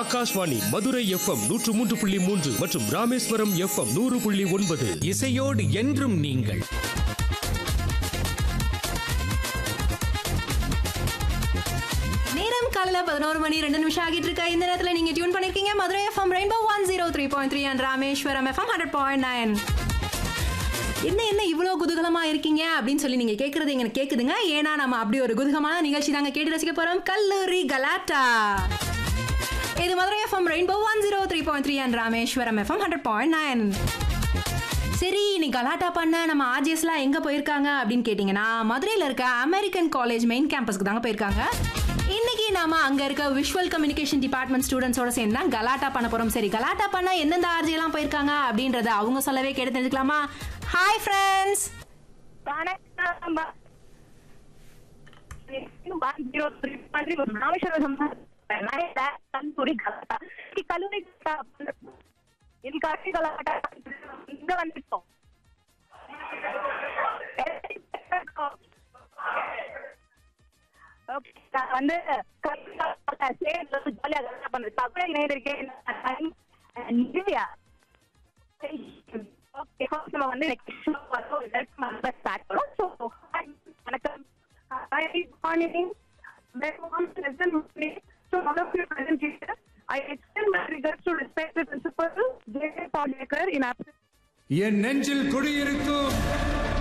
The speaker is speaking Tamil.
ஆகாஷ்வாணி மதுரை எஃப்எம் நூற்று மூன்று புள்ளி மூன்று மற்றும் ராமேஸ்வரம் எஃப்எம் நூறு புள்ளி ஒன்பது இசையோடு என்றும் நீங்கள் நேரம் காலையில பதினோரு மணி ரெண்டு நிமிஷம் ஆகிட்டு இருக்க இந்த நேரத்துல நீங்க டியூன் பண்ணிருக்கீங்க Madurai FM rainbow one zero three point three and Rameswaram FM hundred point nine என்ன என்ன இவ்வளோ குதூகலமா இருக்கீங்க அப்படின்னு சொல்லி நீங்க கேட்கறது எங்களுக்கு கேக்குதுங்க ஏன்னா நம்ம அப்படி ஒரு குதூகமான நிகழ்ச்சி தாங்க கேட்டு ரசிக்க போறோம் கல்லூரி கலாட்டா இது Madurai FM rainbow one zero three point three and Rameswaram FM hundred point nine சரி நீ கலாட்டா பண்ண நம்ம ஆர்ஜிஎஸ்லாம் எங்க போயிருக்காங்க அப்படின்னு கேட்டிங்கன்னா மதுரையில் இருக்க அமெரிக்கன் காலேஜ் மெயின் கேம்பஸ்க்கு தாங்க போயிருக்காங்க இன்னைக்கு நாம அங்க இருக்க விஷுவல் கம்யூனிகேஷன் டிபார்ட்மெண்ட் ஸ்டூடெண்ட்ஸோட சேர்ந்து தான் கலாட்டா பண்ண போறோம் சரி கலாட்டா பண்ண எந்தெந்த ஆர்ஜி எல்லாம் போயிருக்காங்க அப்படின்றத அவங்க சொல்லவே கேட்டு தெரிஞ்சுக்கலாமா ஹாய் ஃப்ரெண்ட்ஸ் வணக்கம் பா- one zero three மாதிரி ஒரு ராமேஸ்வரம் நிறைய கல்லூரி கலாட்டா ಈ கல்லூரி கலாட்டா இந்த கல்லூரி கலாட்டா இங்க வந்துட்டோம் Okay, நான் வந்து ஜாலியா கலாட்டா பண்றது தகுதி இணைந்திருக்கேன் நிவ்யா ஓகே நம்ம வந்து நெக்ஸ்ட் ஸ்டார்ட் பண்ணோம் ஸோ வணக்கம் hi morning lesson so all of you present here I extend my regards to respect the principal J Paliyakkar in absence என் நெஞ்சில் குடியிருக்கும்